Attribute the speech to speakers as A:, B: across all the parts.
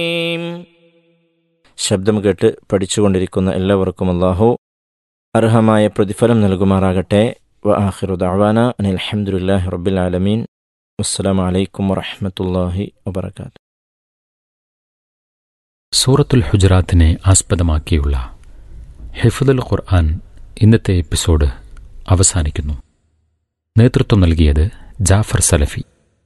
A: ശബ്ദം കേട്ട് പഠിച്ചുകൊണ്ടിരിക്കുന്ന എല്ലാവർക്കും അള്ളാഹു അർഹമായ പ്രതിഫലം നൽകുമാറാകട്ടെ വ ആഖിറു ദഅവാന അനിൽ അൽഹംദുലില്ലാഹി റബ്ബിൽ ആലമീൻ അസ്സലാമു അലൈക്കും വറഹ്മത്തുള്ളാഹി വബറകാതുഹു
B: സൂറത്തുൽ ഹുജറാത്തിനെ ആസ്പദമാക്കിയുള്ള ഹിഫുദുൽ ഖുർആൻ ഇന്നത്തെ എപ്പിസോഡ് അവസാനിക്കുന്നു നേതൃത്വം നൽകിയത് ജാഫർ സലഫി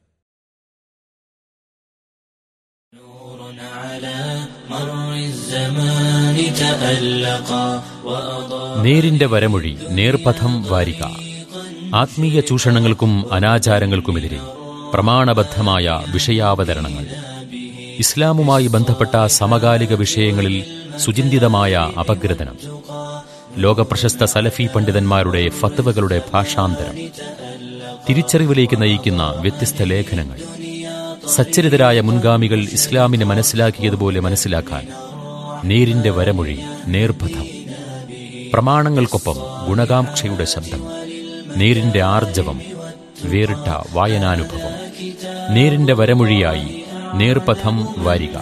B: നേരിന്റെ വരമൊഴി നേർപഥം വാരിക ആത്മീയ ചൂഷണങ്ങൾക്കും അനാചാരങ്ങൾക്കുമെതിരെ പ്രമാണബദ്ധമായ വിഷയാവതരണങ്ങൾ ഇസ്ലാമുമായി ബന്ധപ്പെട്ട സമകാലിക വിഷയങ്ങളിൽ സുചിന്തിതമായ അപഗ്രഥനം ലോകപ്രശസ്ത സലഫി പണ്ഡിതന്മാരുടെ ഫത്വകളുടെ ഭാഷാന്തരം തിരിച്ചറിവിലേക്ക് നയിക്കുന്ന വ്യത്യസ്ത ലേഖനങ്ങൾ സച്ചരിതരായ മുൻഗാമികൾ ഇസ്ലാമിനെ മനസ്സിലാക്കിയതുപോലെ മനസ്സിലാക്കാൻ നേരിന്റെ വരമൊഴി നേർപഥം പ്രമാണങ്ങൾക്കൊപ്പം ഗുണകാംക്ഷയുടെ ശബ്ദം നേരിന്റെ ആർജവം വേറിട്ട വായനാനുഭവം നേരിന്റെ വരമൊഴിയായി നേർപഥം വാരിക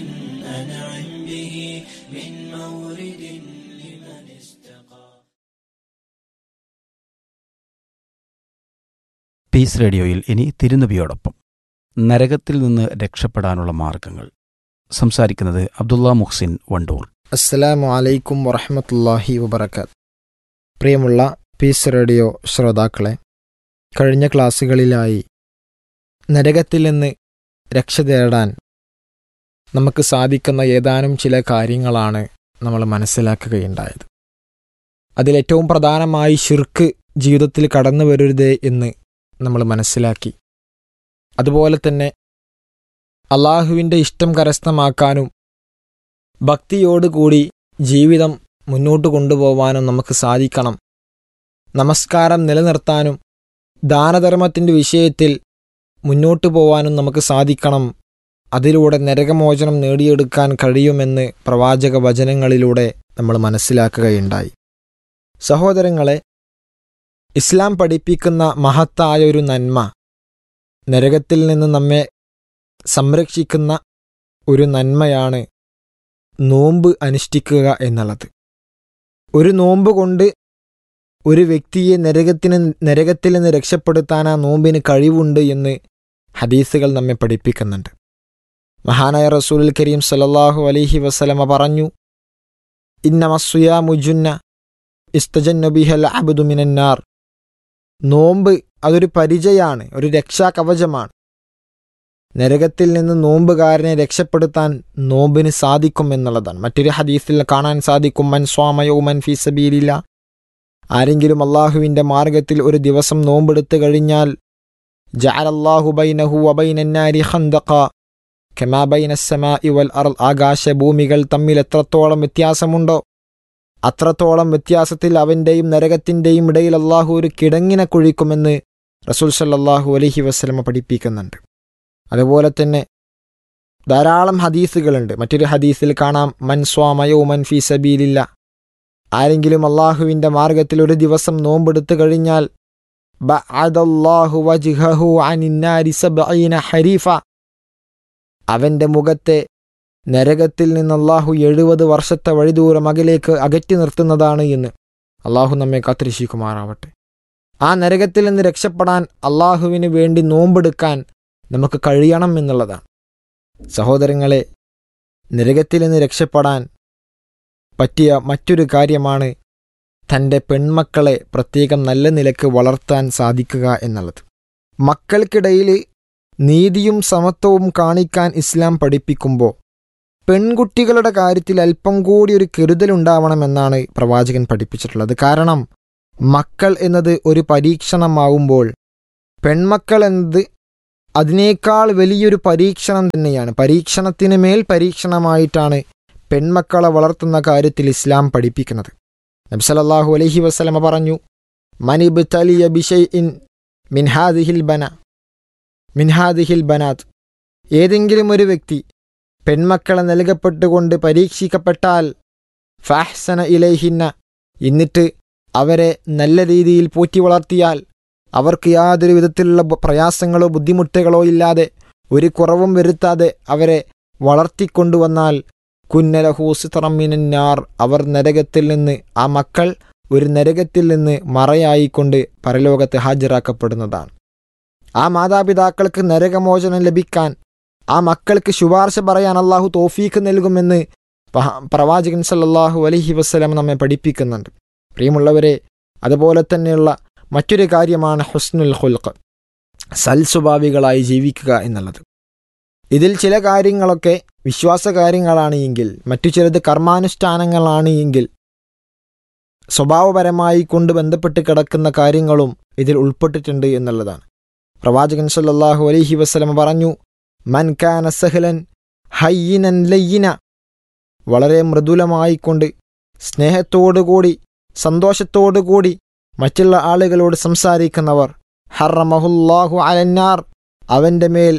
C: പീസ് റേഡിയോയിൽ ഇനി തിരുനബിയോടൊപ്പം നരകത്തിൽ നിന്ന് രക്ഷപ്പെടാനുള്ള മാർഗങ്ങൾ സംസാരിക്കുന്നത് അബ്ദുള്ള മുഹ്സിൻ വണ്ടൂർ
D: അസ്സലാമു അലൈക്കും വറഹമത്തല്ലാഹി വബർക്കാത്ത് പ്രിയമുള്ള പീസ് റേഡിയോ ശ്രോതാക്കളെ കഴിഞ്ഞ ക്ലാസ്സുകളിലായി നരകത്തിൽ നിന്ന് രക്ഷ തേടാൻ നമുക്ക് സാധിക്കുന്ന ഏതാനും ചില കാര്യങ്ങളാണ് നമ്മൾ മനസ്സിലാക്കുകയുണ്ടായത് അതിലേറ്റവും പ്രധാനമായി ഷിർക്ക് ജീവിതത്തിൽ കടന്നു വരരുത് എന്ന് നമ്മൾ മനസ്സിലാക്കി അതുപോലെ തന്നെ അള്ളാഹുവിൻ്റെ ഇഷ്ടം കരസ്ഥമാക്കാനും ഭക്തിയോടുകൂടി ജീവിതം മുന്നോട്ട് കൊണ്ടുപോകാനും നമുക്ക് സാധിക്കണം നമസ്കാരം നിലനിർത്താനും ദാനധർമ്മത്തിൻ്റെ വിഷയത്തിൽ മുന്നോട്ട് പോവാനും നമുക്ക് സാധിക്കണം അതിലൂടെ നരകമോചനം നേടിയെടുക്കാൻ കഴിയുമെന്ന് പ്രവാചക വചനങ്ങളിലൂടെ നമ്മൾ മനസ്സിലാക്കുകയുണ്ടായി സഹോദരങ്ങളെ ഇസ്ലാം പഠിപ്പിക്കുന്ന മഹത്തായ ഒരു നന്മ നരകത്തിൽ നിന്ന് നമ്മെ സംരക്ഷിക്കുന്ന ഒരു നന്മയാണ് നോമ്പ് അനുഷ്ഠിക്കുക എന്നുള്ളത് ഒരു നോമ്പ് കൊണ്ട് ഒരു വ്യക്തിയെ നരകത്തിന് നരകത്തിൽ നിന്ന് രക്ഷപ്പെടുത്താൻ ആ നോമ്പിന് കഴിവുണ്ട് എന്ന് ഹദീസുകൾ നമ്മെ പഠിപ്പിക്കുന്നുണ്ട് മഹാനായ റസൂൽ കരീം സല്ലല്ലാഹു അലൈഹി വസലമ പറഞ്ഞു ഇന്നമസുയാ മുജുന്ന ഇസ്തജന്നുബിഹൽ അബുദുമിനന്നാർ നോമ്പ് അതൊരു പരിചയാണ് ഒരു രക്ഷാകവചമാണ് നരകത്തിൽ നിന്ന് നോമ്പുകാരനെ രക്ഷപ്പെടുത്താൻ നോമ്പിന് സാധിക്കും എന്നുള്ളതാണ് മറ്റൊരു ഹദീസിൽ കാണാൻ സാധിക്കും മൻ സ്വാമയോ മൻ ഫീസബീലില്ല ആരെങ്കിലും അള്ളാഹുവിൻ്റെ മാർഗത്തിൽ ഒരു ദിവസം നോമ്പെടുത്തു കഴിഞ്ഞാൽ ജഅലല്ലാഹു ബൈനഹു വബൈനന്നാരി ഖന്ദഖ കമാ ബൈനസ്സമാ ഇവൽ അർ ആകാശഭൂമികൾ തമ്മിൽ എത്രത്തോളം വ്യത്യാസമുണ്ടോ അത്രത്തോളം വ്യത്യാസത്തിൽ അവൻ്റെയും നരകത്തിൻ്റെയും ഇടയിൽ അള്ളാഹു ഒരു കിടങ്ങിനെ കുഴിക്കുമെന്ന് റസൂൽ സല്ലാഹു അലഹി വസ്ലമ പഠിപ്പിക്കുന്നുണ്ട് അതുപോലെ തന്നെ ധാരാളം ഹദീസുകളുണ്ട് മറ്റൊരു ഹദീസിൽ കാണാം മൻ സ്വാമയോ മൻ ഫി സബീലില്ല ആരെങ്കിലും അള്ളാഹുവിൻ്റെ മാർഗത്തിൽ ഒരു ദിവസം നോമ്പെടുത്തു കഴിഞ്ഞാൽ ഹരീഫ അവൻ്റെ മുഖത്തെ നരകത്തിൽ നിന്ന് അള്ളാഹു എഴുപത് വർഷത്തെ വഴിദൂരം അകലേക്ക് അകറ്റി നിർത്തുന്നതാണ് എന്ന് അള്ളാഹു നമ്മെ കാത്തിരക്ഷിക്കുമാറാവട്ടെ ആ നരകത്തിൽ നിന്ന് രക്ഷപ്പെടാൻ അള്ളാഹുവിന് വേണ്ടി നോമ്പെടുക്കാൻ നമുക്ക് കഴിയണം എന്നുള്ളതാണ് സഹോദരങ്ങളെ നരകത്തിൽ നിന്ന് രക്ഷപ്പെടാൻ പറ്റിയ മറ്റൊരു കാര്യമാണ് തൻ്റെ പെൺമക്കളെ പ്രത്യേകം നല്ല നിലക്ക് വളർത്താൻ സാധിക്കുക എന്നുള്ളത് മക്കൾക്കിടയിൽ നീതിയും സമത്വവും കാണിക്കാൻ ഇസ്ലാം പഠിപ്പിക്കുമ്പോൾ പെൺകുട്ടികളുടെ കാര്യത്തിൽ അല്പം കൂടി ഒരു കരുതലുണ്ടാവണമെന്നാണ് പ്രവാചകൻ പഠിപ്പിച്ചിട്ടുള്ളത് കാരണം മക്കൾ എന്നത് ഒരു പരീക്ഷണമാവുമ്പോൾ പെൺമക്കൾ എന്നത് അതിനേക്കാൾ വലിയൊരു പരീക്ഷണം തന്നെയാണ് പരീക്ഷണത്തിന് മേൽ പരീക്ഷണമായിട്ടാണ് പെൺമക്കളെ വളർത്തുന്ന കാര്യത്തിൽ ഇസ്ലാം പഠിപ്പിക്കുന്നത് നബ്സലല്ലാഹു അലഹി വസ്ലമ പറഞ്ഞു മനിബ് തലിയ ബിഷൈ ഇൻ മിൻഹാദിഹിൽ ബന മിൻഹാദിഹിൽ ബനാത്ത് ഏതെങ്കിലും ഒരു വ്യക്തി പെൺമക്കളെ നൽകപ്പെട്ടുകൊണ്ട് പരീക്ഷിക്കപ്പെട്ടാൽ ഫാഹ്സന ഇലൈഹിന്ന എന്നിട്ട് അവരെ നല്ല രീതിയിൽ പോറ്റി വളർത്തിയാൽ അവർക്ക് യാതൊരു വിധത്തിലുള്ള പ്രയാസങ്ങളോ ബുദ്ധിമുട്ടുകളോ ഇല്ലാതെ ഒരു കുറവും വരുത്താതെ അവരെ വളർത്തിക്കൊണ്ടുവന്നാൽ കുന്നലഹൂസിത്തറമ്മിനാർ അവർ നരകത്തിൽ നിന്ന് ആ മക്കൾ ഒരു നരകത്തിൽ നിന്ന് മറയായിക്കൊണ്ട് പരലോകത്ത് ഹാജരാക്കപ്പെടുന്നതാണ് ആ മാതാപിതാക്കൾക്ക് നരകമോചനം ലഭിക്കാൻ ആ മക്കൾക്ക് ശുപാർശ പറയാൻ അള്ളാഹു തോഫീക്ക് നൽകുമെന്ന് പഹ- പ്രവാചകൻ സല്ലല്ലാഹു അലൈഹി വസ്സലാം നമ്മെ പഠിപ്പിക്കുന്നുണ്ട് പ്രിയമുള്ളവരെ അതുപോലെ തന്നെയുള്ള മറ്റൊരു കാര്യമാണ് ഹുസ്നുൽ ഖുൽഖ് സൽസ്വഭാവികളായി ജീവിക്കുക എന്നുള്ളത് ഇതിൽ ചില കാര്യങ്ങളൊക്കെ വിശ്വാസ കാര്യങ്ങളാണ് എങ്കിൽ മറ്റു ചിലത് കർമാനുഷ്ഠാനങ്ങളാണ് എങ്കിൽ സ്വഭാവപരമായി കൊണ്ട് ബന്ധപ്പെട്ട് കിടക്കുന്ന കാര്യങ്ങളും ഇതിൽ ഉൾപ്പെട്ടിട്ടുണ്ട് എന്നുള്ളതാണ് പ്രവാചകൻ സല്ലല്ലാഹു അലൈഹി വസ്ലമ പറഞ്ഞു മൻ കാന സഹലൻ ഹയ്യിനൻ ലയ്യിന വളരെ മൃദുലമായിക്കൊണ്ട് സ്നേഹത്തോടുകൂടി സന്തോഷത്തോടുകൂടി മറ്റുള്ള ആളുകളോട് സംസാരിക്കുന്നവർ ഹറമഹുല്ലാഹു അലന്നാർ അവൻ്റെ മേൽ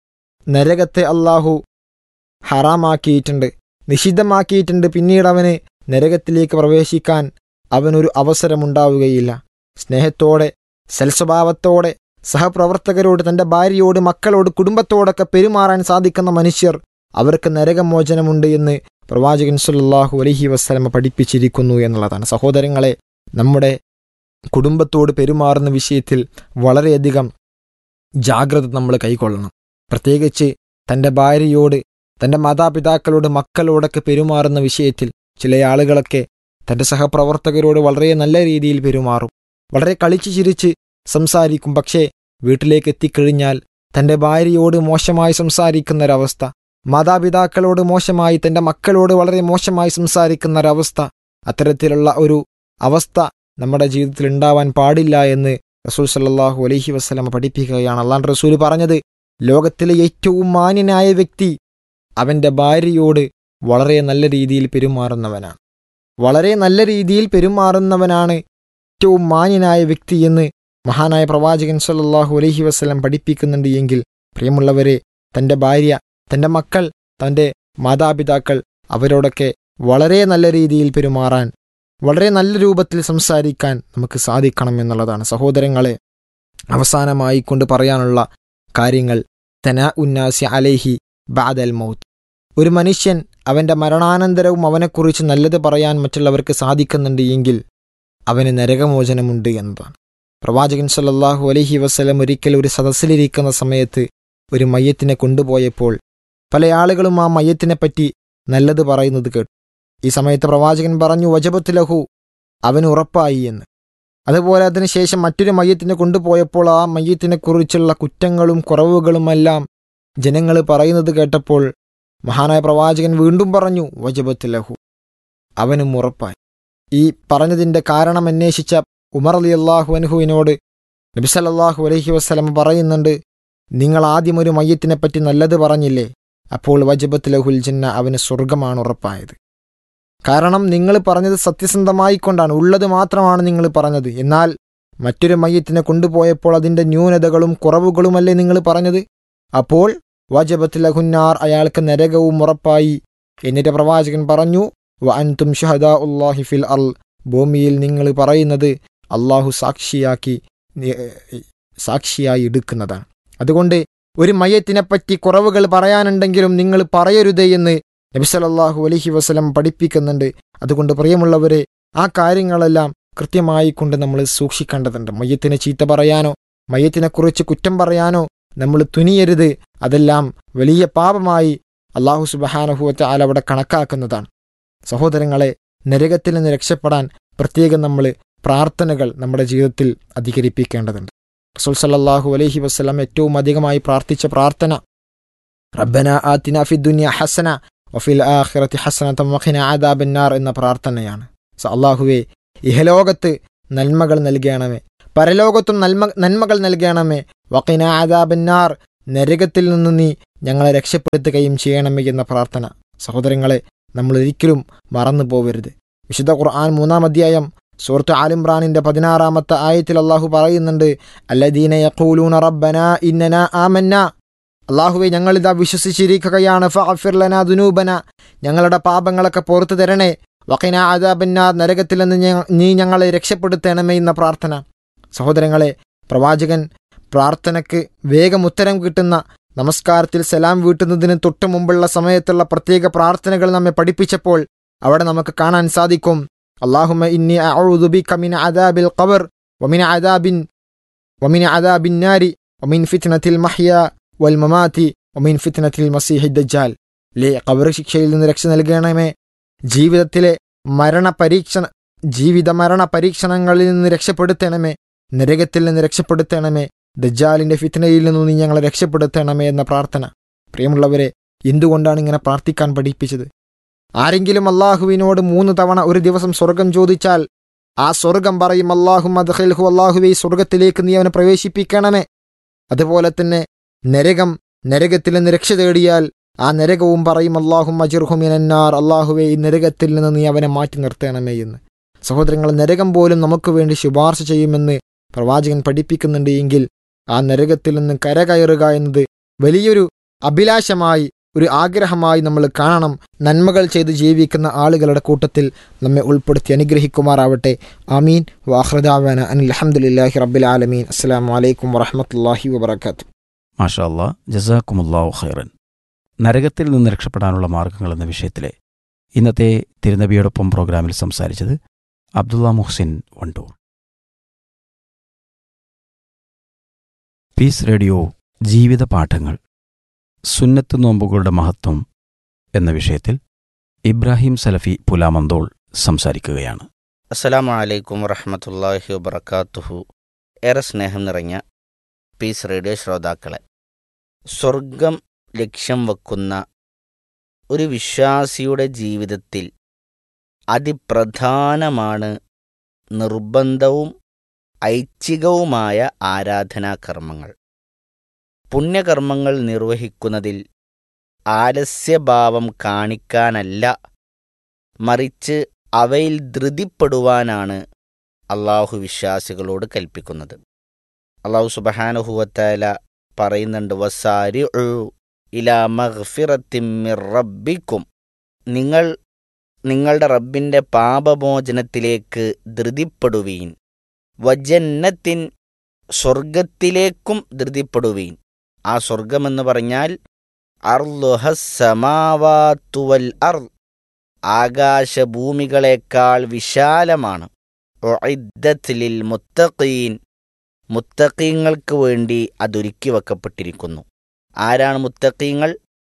D: നരകത്തെ അള്ളാഹു ഹറാമാക്കിയിട്ടുണ്ട് നിഷിദ്ധമാക്കിയിട്ടുണ്ട് പിന്നീട് അവന് നരകത്തിലേക്ക് പ്രവേശിക്കാൻ അവനൊരു അവസരമുണ്ടാവുകയില്ല സ്നേഹത്തോടെ സൽസ്വഭാവത്തോടെ സഹപ്രവർത്തകരോട് തൻ്റെ ഭാര്യയോട് മക്കളോട് കുടുംബത്തോടൊക്കെ പെരുമാറാൻ സാധിക്കുന്ന മനുഷ്യർ അവർക്ക് നരകമോചനമുണ്ട് എന്ന് പ്രവാചകൻ സല്ലല്ലാഹു അലൈഹി വസ്ലമ പഠിപ്പിച്ചിരിക്കുന്നു എന്നുള്ളതാണ് സഹോദരങ്ങളെ നമ്മുടെ കുടുംബത്തോട് പെരുമാറുന്ന വിഷയത്തിൽ വളരെയധികം ജാഗ്രത നമ്മൾ കൈക്കൊള്ളണം പ്രത്യേകിച്ച് തൻ്റെ ഭാര്യയോട് തൻ്റെ മാതാപിതാക്കളോട് മക്കളോടൊക്കെ പെരുമാറുന്ന വിഷയത്തിൽ ചില ആളുകളൊക്കെ തൻ്റെ സഹപ്രവർത്തകരോട് വളരെ നല്ല രീതിയിൽ പെരുമാറും വളരെ കളിച്ചു ചിരിച്ച് സംസാരിക്കും പക്ഷേ വീട്ടിലേക്ക് എത്തിക്കഴിഞ്ഞാൽ തൻ്റെ ഭാര്യയോട് മോശമായി സംസാരിക്കുന്ന ഒരവസ്ഥ മാതാപിതാക്കളോട് മോശമായി തൻ്റെ മക്കളോട് വളരെ മോശമായി സംസാരിക്കുന്ന ഒരവസ്ഥ അത്തരത്തിലുള്ള ഒരു അവസ്ഥ നമ്മുടെ ജീവിതത്തിൽ ഉണ്ടാവാൻ പാടില്ല എന്ന് റസൂൽ സല്ലല്ലാഹു അലൈഹി വസ്ലമ പഠിപ്പിക്കുകയാണ് അള്ളാൻ റസൂൽ പറഞ്ഞത് ലോകത്തിലെ ഏറ്റവും മാന്യനായ വ്യക്തി അവൻ്റെ ഭാര്യയോട് വളരെ നല്ല രീതിയിൽ പെരുമാറുന്നവനാണ് വളരെ നല്ല രീതിയിൽ പെരുമാറുന്നവനാണ് ഏറ്റവും മാന്യനായ വ്യക്തി എന്ന് മഹാനായ പ്രവാചകൻ സല്ലല്ലാഹു അലൈഹി വസ്ലം പഠിപ്പിക്കുന്നുണ്ട് എങ്കിൽ പ്രിയമുള്ളവരെ തൻ്റെ ഭാര്യ തൻ്റെ മക്കൾ തൻ്റെ മാതാപിതാക്കൾ അവരോടൊക്കെ വളരെ നല്ല രീതിയിൽ പെരുമാറാൻ വളരെ നല്ല രൂപത്തിൽ സംസാരിക്കാൻ നമുക്ക് സാധിക്കണം എന്നുള്ളതാണ് സഹോദരങ്ങളെ അവസാനമായി കൊണ്ട് പറയാനുള്ള കാര്യങ്ങൾ തന ഉന്നാസി അലേഹി ബാദൽ മൗത്ത് ഒരു മനുഷ്യൻ അവൻ്റെ മരണാനന്തരവും അവനെക്കുറിച്ച് നല്ലത് പറയാൻ മറ്റുള്ളവർക്ക് സാധിക്കുന്നുണ്ട് എങ്കിൽ അവന് നരകമോചനമുണ്ട് എന്നതാണ് പ്രവാചകൻ സല്ലല്ലാഹു അലൈഹി വസ്ലം ഒരിക്കൽ ഒരു സദസ്സിലിരിക്കുന്ന സമയത്ത് ഒരു മയ്യത്തിനെ കൊണ്ടുപോയപ്പോൾ പല ആളുകളും ആ മയ്യത്തിനെപ്പറ്റി നല്ലത് പറയുന്നത് കേട്ടു ഈ സമയത്ത് പ്രവാചകൻ പറഞ്ഞു വജബത്ത് ലഹു അവന് ഉറപ്പായി എന്ന് അതുപോലെ അതിനുശേഷം മറ്റൊരു മയ്യത്തിനെ കൊണ്ടുപോയപ്പോൾ ആ മയ്യത്തിനെക്കുറിച്ചുള്ള കുറ്റങ്ങളും കുറവുകളുമെല്ലാം ജനങ്ങൾ പറയുന്നത് കേട്ടപ്പോൾ മഹാനായ പ്രവാചകൻ വീണ്ടും പറഞ്ഞു വജബത്ത് ലഹു അവനും ഉറപ്പായി ഈ പറഞ്ഞതിൻ്റെ കാരണം അന്വേഷിച്ച ഉമർ അലി അള്ളാഹു അൻഹുവിനോട് നബിസല്ലാഹു അലൈഹി വസ്ലം പറയുന്നുണ്ട് നിങ്ങൾ ആദ്യം ഒരു മയ്യത്തിനെപ്പറ്റി നല്ലത് പറഞ്ഞില്ലേ അപ്പോൾ വജബത്ത് ലഹുൽ ജന്ന അവന് സ്വർഗമാണ് ഉറപ്പായത് കാരണം നിങ്ങൾ പറഞ്ഞത് സത്യസന്ധമായിക്കൊണ്ടാണ് ഉള്ളത് മാത്രമാണ് നിങ്ങൾ പറഞ്ഞത് എന്നാൽ മറ്റൊരു മയ്യത്തിനെ കൊണ്ടുപോയപ്പോൾ അതിൻ്റെ ന്യൂനതകളും കുറവുകളുമല്ലേ നിങ്ങൾ പറഞ്ഞത് അപ്പോൾ വജബത്ത് ലഹുന്നാർ അയാൾക്ക് നരകവും ഉറപ്പായി എന്നിട്ട് പ്രവാചകൻ പറഞ്ഞു വ അൻതും ഷഹദാ ഉല്ലാഹി ഫിൽ അൽ ഭൂമിയിൽ നിങ്ങൾ പറയുന്നത് അള്ളാഹു സാക്ഷിയാക്കി സാക്ഷിയായി എടുക്കുന്നതാണ് അതുകൊണ്ട് ഒരു മയത്തിനെപ്പറ്റി കുറവുകൾ പറയാനുണ്ടെങ്കിലും നിങ്ങൾ പറയരുതേ എന്ന് നബി സല്ലല്ലാഹു അലൈഹി വസല്ലം പഠിപ്പിക്കുന്നുണ്ട് അതുകൊണ്ട് പ്രിയമുള്ളവരെ ആ കാര്യങ്ങളെല്ലാം കൃത്യമായി കൊണ്ട് നമ്മൾ സൂക്ഷിക്കേണ്ടതുണ്ട് മയ്യത്തിനെ ചീത്ത പറയാനോ മയ്യത്തിനെക്കുറിച്ച് കുറ്റം പറയാനോ നമ്മൾ തുനിയരുത് അതെല്ലാം വലിയ പാപമായി അള്ളാഹു സുബഹാനഹുവറ്റ ആല അവിടെ കണക്കാക്കുന്നതാണ് സഹോദരങ്ങളെ നരകത്തിൽ നിന്ന് രക്ഷപ്പെടാൻ പ്രത്യേകം നമ്മൾ പ്രാർത്ഥനകൾ നമ്മുടെ ജീവിതത്തിൽ അധികരിപ്പിക്കേണ്ടതുണ്ട് റസൂൽ സല്ലല്ലാഹു അലൈഹി വസ്ലം ഏറ്റവും അധികമായി പ്രാർത്ഥിച്ച പ്രാർത്ഥന റബ്ബന ആത്തിന ഫി ദുനിയ ഹസന വഫിൽ ആഖിറത്തി ഹസനത്തം വഖിന ആദാബന്നാർ എന്ന പ്രാർത്ഥനയാണ് അള്ളാഹുവെ ഇഹലോകത്ത് നന്മകൾ നൽകണമേ പരലോകത്തും നന്മ നന്മകൾ നൽകണമേ വഖിന ആദാബന്നാർ നരകത്തിൽ നിന്ന് നീ ഞങ്ങളെ രക്ഷപ്പെടുത്തുകയും ചെയ്യണമേ എന്ന പ്രാർത്ഥന സഹോദരങ്ങളെ നമ്മൾ ഒരിക്കലും മറന്നു പോവരുത് വിശുദ്ധ ഖുർആൻ മൂന്നാം അധ്യായം സൂറത്ത് ആലിംറാനിന്റെ പതിനാറാമത്തെ ആയത്തിൽ അള്ളാഹു പറയുന്നുണ്ട് അല്ലദീന യഖൂലൂന റബ്ബന ഇന്നന ആമന്ന അള്ളാഹുവെ ഞങ്ങളിതാ വിശ്വസിച്ചിരിക്കുകയാണ് ഫഅഫിർ ലനാ ദുനൂബന ഞങ്ങളുടെ പാപങ്ങളൊക്കെ പുറത്തു തരണേ വഖിന ആദാബന്നാർ നരകത്തിൽ നിന്ന് നീ ഞങ്ങളെ രക്ഷപ്പെടുത്തണമേ എന്ന പ്രാർത്ഥന സഹോദരങ്ങളെ പ്രവാചകൻ പ്രാർത്ഥനയ്ക്ക് വേഗം ഉത്തരം കിട്ടുന്ന നമസ്കാരത്തിൽ സലാം വീട്ടുന്നതിന് തൊട്ടു മുമ്പുള്ള സമയത്തുള്ള പ്രത്യേക പ്രാർത്ഥനകൾ നമ്മെ പഠിപ്പിച്ചപ്പോൾ അവിടെ നമുക്ക് കാണാൻ സാധിക്കും അള്ളാഹുമ ഇന്നി അഊദു ബിക മിൻ അദാബിൽ ഖബർ വമിൻ അദാബിൻ വമിൻ അദാബിൻ നാരി വമിൻ ഫിത്നത്തിൽ മഹ്യ വൽ മമാതി വമിൻ ഫിത്നത്തിൽ മസീഹി ദജ്ജാൽ ലേ ഖബർ ശിക്ഷയിൽ നിന്ന് രക്ഷ നൽകണമേ ജീവിതത്തിലെ മരണ പരീക്ഷണ ജീവിത മരണ പരീക്ഷണങ്ങളിൽ നിന്ന് രക്ഷപ്പെടുത്തണമേ നരകത്തിൽ നിന്ന് രക്ഷപ്പെടുത്തണമേ ദജ്ജാലിന്റെ ഫിത്നയിൽ നിന്ന് നീ ഞങ്ങളെ രക്ഷപ്പെടുത്തണമേ എന്ന പ്രാർത്ഥന പ്രിയമുള്ളവരെ എന്തുകൊണ്ടാണ് ഇങ്ങനെ പ്രാർത്ഥിക്കാൻ പഠിപ്പിച്ചത് ആരെങ്കിലും അള്ളാഹുവിനോട് മൂന്ന് തവണ ഒരു ദിവസം സ്വർഗം ചോദിച്ചാൽ ആ സ്വർഗം പറയും അള്ളാഹു മദ്ഹൽഹു അള്ളാഹുവെ ഈ സ്വർഗത്തിലേക്ക് നീ അവനെ പ്രവേശിപ്പിക്കണമേ അതുപോലെ തന്നെ നരകം നരകത്തിൽ നിന്ന് രക്ഷ തേടിയാൽ ആ നരകവും പറയും അള്ളാഹു മജിർഹുമിനാർ അള്ളാഹുവെ ഈ നരകത്തിൽ നിന്ന് നീ അവനെ മാറ്റി നിർത്തണമേ എന്ന് സഹോദരങ്ങൾ നരകം പോലും നമുക്ക് വേണ്ടി ശുപാർശ ചെയ്യുമെന്ന് പ്രവാചകൻ പഠിപ്പിക്കുന്നുണ്ട് എങ്കിൽ ആ നരകത്തിൽ നിന്ന് കരകയറുക എന്നത് വലിയൊരു അഭിലാഷമായി ഒരു ആഗ്രഹമായി നമ്മൾ കാണണം നന്മകൾ ചെയ്ത് ജീവിക്കുന്ന ആളുകളുടെ കൂട്ടത്തിൽ നമ്മെ ഉൾപ്പെടുത്തി അനുഗ്രഹിക്കുമാറാവട്ടെ ആമീൻ വാഹൃദാവാന അനിൽ അഹമ്മദില്ലാഹി റബ്ബിൽ ആലമീൻ അസ്സാം വലൈക്കും വറഹമത്തല്ലാഹി വബർക്കാത്തു
C: മാഷാ അല്ലാ ജസാക്കുമുല്ലാഹു ഖൈറൻ നരകത്തിൽ നിന്ന് രക്ഷപ്പെടാനുള്ള മാർഗങ്ങൾ എന്ന വിഷയത്തിലെ ഇന്നത്തെ തിരുനബിയോടൊപ്പം പ്രോഗ്രാമിൽ സംസാരിച്ചത് അബ്ദുള്ള മുഹ്സിൻ വണ്ടൂർ പീസ് റേഡിയോ ജീവിത പാഠങ്ങൾ സുന്നത്ത് നോമ്പുകളുടെ മഹത്വം എന്ന വിഷയത്തിൽ ഇബ്രാഹിം സലഫി പുലാമന്തോൾ സംസാരിക്കുകയാണ്
E: അസ്സലാമു അലൈക്കും വറഹമത്തല്ലാഹി വബർക്കാത്തുഹു ഏറെ സ്നേഹം നിറഞ്ഞ പീസ് റേഡിയോ ശ്രോതാക്കളെ സ്വർഗം ലക്ഷ്യം വെക്കുന്ന ഒരു വിശ്വാസിയുടെ ജീവിതത്തിൽ അതിപ്രധാനമാണ് നിർബന്ധവും ഐച്ഛികവുമായ ആരാധനാകർമ്മങ്ങൾ പുണ്യകർമ്മങ്ങൾ നിർവഹിക്കുന്നതിൽ ആലസ്യഭാവം കാണിക്കാനല്ല മറിച്ച് അവയിൽ ധൃതിപ്പെടുവാനാണ് അള്ളാഹു വിശ്വാസികളോട് കൽപ്പിക്കുന്നത് അള്ളാഹു സുബഹാനുഹുവത്തായ പറയുന്നുണ്ട് വസാരി ഇലാ മഗ്ഫിറത്തിൻ മിർ റബ്ബിക്കും നിങ്ങൾ നിങ്ങളുടെ റബ്ബിൻ്റെ പാപമോചനത്തിലേക്ക് ധൃതിപ്പെടുവീൻ വജന്നത്തിൻ സ്വർഗത്തിലേക്കും ധൃതിപ്പെടുവീൻ ആ സ്വർഗമെന്ന് പറഞ്ഞാൽ അർലുഹസമാവാത്തുവൽ അർ ആകാശഭൂമികളെക്കാൾ വിശാലമാണ് ഒഇദ്ദത്ലിൽ മുത്തഖീൻ മുത്തഖീങ്ങൾക്ക് വേണ്ടി അതൊരുക്കി വെക്കപ്പെട്ടിരിക്കുന്നു ആരാണ് മുത്തഖീങ്ങൾ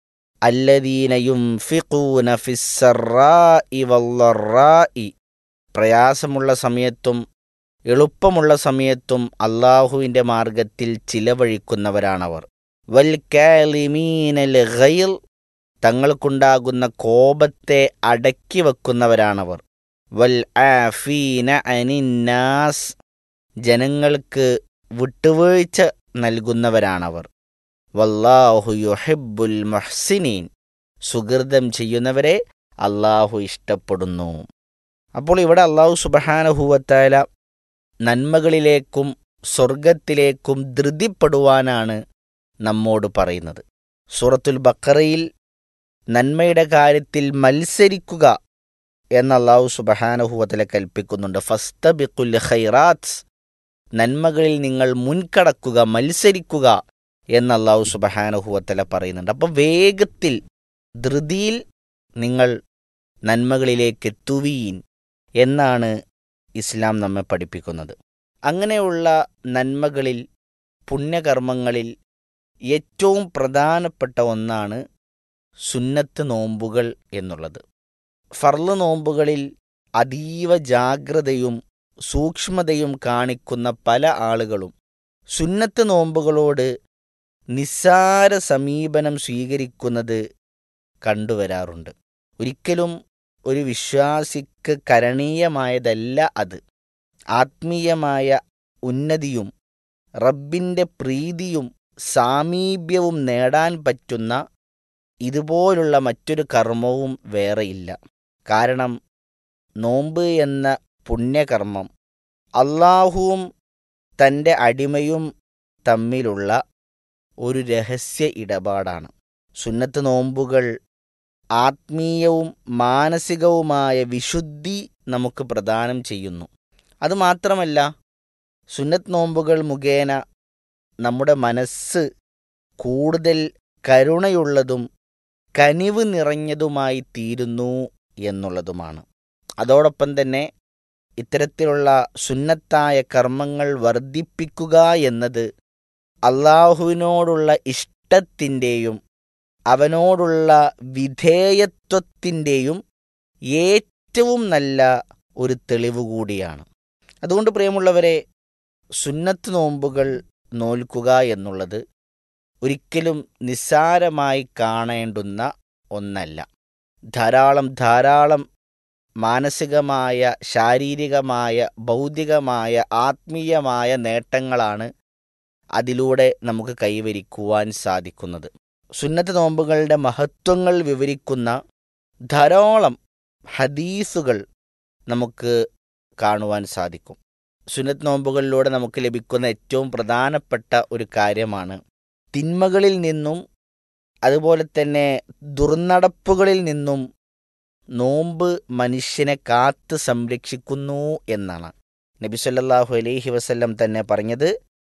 E: അല്ലദീനയും ഫിഖൂന ഫിസ്സറായി വല്ലറായി പ്രയാസമുള്ള സമയത്തും എളുപ്പമുള്ള സമയത്തും അള്ളാഹുവിൻ്റെ മാർഗത്തിൽ ചിലവഴിക്കുന്നവരാണവർ വൽ കാലിമീനൽ ഗൈർ തങ്ങൾക്കുണ്ടാകുന്ന കോപത്തെ അടക്കി വെക്കുന്നവരാണവർ വൽ ആഫീന അനിന്നാസ് ജനങ്ങൾക്ക് വിട്ടുവീഴ്ച നൽകുന്നവരാണവർ വല്ലാഹു യുഹിബുൽ മുഹ്സിനീൻ സുഹൃതം ചെയ്യുന്നവരെ അള്ളാഹു ഇഷ്ടപ്പെടുന്നു അപ്പോൾ ഇവിടെ അള്ളാഹു സുബഹാനഹുവത്തായ നന്മകളിലേക്കും സ്വർഗത്തിലേക്കും ധൃതിപ്പെടുവാനാണ് നമ്മോട് പറയുന്നത് സൂറത്തുൽ ബക്കറയിൽ നന്മയുടെ കാര്യത്തിൽ മത്സരിക്കുക എന്ന് അള്ളാഹു സുബഹാനഹുവത്തിലെ കൽപ്പിക്കുന്നുണ്ട് ഫസ്തബിക്കുൽ ഖൈറാത്ത് നന്മകളിൽ നിങ്ങൾ മുൻകടക്കുക മത്സരിക്കുക എന്ന് അള്ളാഹു സുബഹാനഹുവത്തല പറയുന്നുണ്ട് അപ്പോൾ വേഗത്തിൽ ധൃതിയിൽ നിങ്ങൾ നന്മകളിലേക്ക് എത്തുവീൻ എന്നാണ് ഇസ്ലാം നമ്മെ പഠിപ്പിക്കുന്നത് അങ്ങനെയുള്ള നന്മകളിൽ പുണ്യകർമ്മങ്ങളിൽ ഏറ്റവും പ്രധാനപ്പെട്ട ഒന്നാണ് സുന്നത്ത് നോമ്പുകൾ എന്നുള്ളത് ഫർള് നോമ്പുകളിൽ അതീവ ജാഗ്രതയും സൂക്ഷ്മതയും കാണിക്കുന്ന പല ആളുകളും സുന്നത്ത് നോമ്പുകളോട് നിസ്സാര സമീപനം സ്വീകരിക്കുന്നത് കണ്ടുവരാറുണ്ട് ഒരിക്കലും ഒരു വിശ്വാസിക്ക് കരണീയമായതല്ല അത് ആത്മീയമായ ഉന്നതിയും റബ്ബിൻ്റെ പ്രീതിയും സാമീപ്യവും നേടാൻ പറ്റുന്ന ഇതുപോലുള്ള മറ്റൊരു കർമ്മവും വേറെയില്ല കാരണം നോമ്പ് എന്ന പുണ്യകർമ്മം അള്ളാഹുവും തൻ്റെ അടിമയും തമ്മിലുള്ള ഒരു രഹസ്യ ഇടപാടാണ് സുന്നത്ത് നോമ്പുകൾ ആത്മീയവും മാനസികവുമായ വിശുദ്ധി നമുക്ക് പ്രദാനം ചെയ്യുന്നു അതുമാത്രമല്ല സുന്നത്ത് നോമ്പുകൾ മുഖേന നമ്മുടെ മനസ്സ് കൂടുതൽ കരുണയുള്ളതും കനിവ് നിറഞ്ഞതുമായി തീരുന്നു എന്നുള്ളതുമാണ് അതോടൊപ്പം തന്നെ ഇത്തരത്തിലുള്ള സുന്നത്തായ കർമ്മങ്ങൾ വർദ്ധിപ്പിക്കുക എന്നത് അള്ളാഹുവിനോടുള്ള ഇഷ്ടത്തിൻ്റെയും അവനോടുള്ള വിധേയത്വത്തിൻ്റെയും ഏറ്റവും നല്ല ഒരു തെളിവ് കൂടിയാണ് അതുകൊണ്ട് പ്രിയമുള്ളവരെ സുന്നത്ത് നോമ്പുകൾ നോൽക്കുക എന്നുള്ളത് ഒരിക്കലും നിസ്സാരമായി കാണേണ്ടുന്ന ഒന്നല്ല ധാരാളം ധാരാളം മാനസികമായ ശാരീരികമായ ഭൗതികമായ ആത്മീയമായ നേട്ടങ്ങളാണ് അതിലൂടെ നമുക്ക് കൈവരിക്കുവാൻ സാധിക്കുന്നത് സുന്നത്ത് നോമ്പുകളുടെ മഹത്വങ്ങൾ വിവരിക്കുന്ന ധാരാളം ഹദീസുകൾ നമുക്ക് കാണുവാൻ സാധിക്കും സുന്നത്ത് നോമ്പുകളിലൂടെ നമുക്ക് ലഭിക്കുന്ന ഏറ്റവും പ്രധാനപ്പെട്ട ഒരു കാര്യമാണ് തിന്മകളിൽ നിന്നും അതുപോലെ തന്നെ ദുർനടപ്പുകളിൽ നിന്നും നോമ്പ് മനുഷ്യനെ കാത്ത് സംരക്ഷിക്കുന്നു എന്നാണ് നബി സല്ലല്ലാഹു അലൈഹി വസല്ലം തന്നെ പറഞ്ഞത്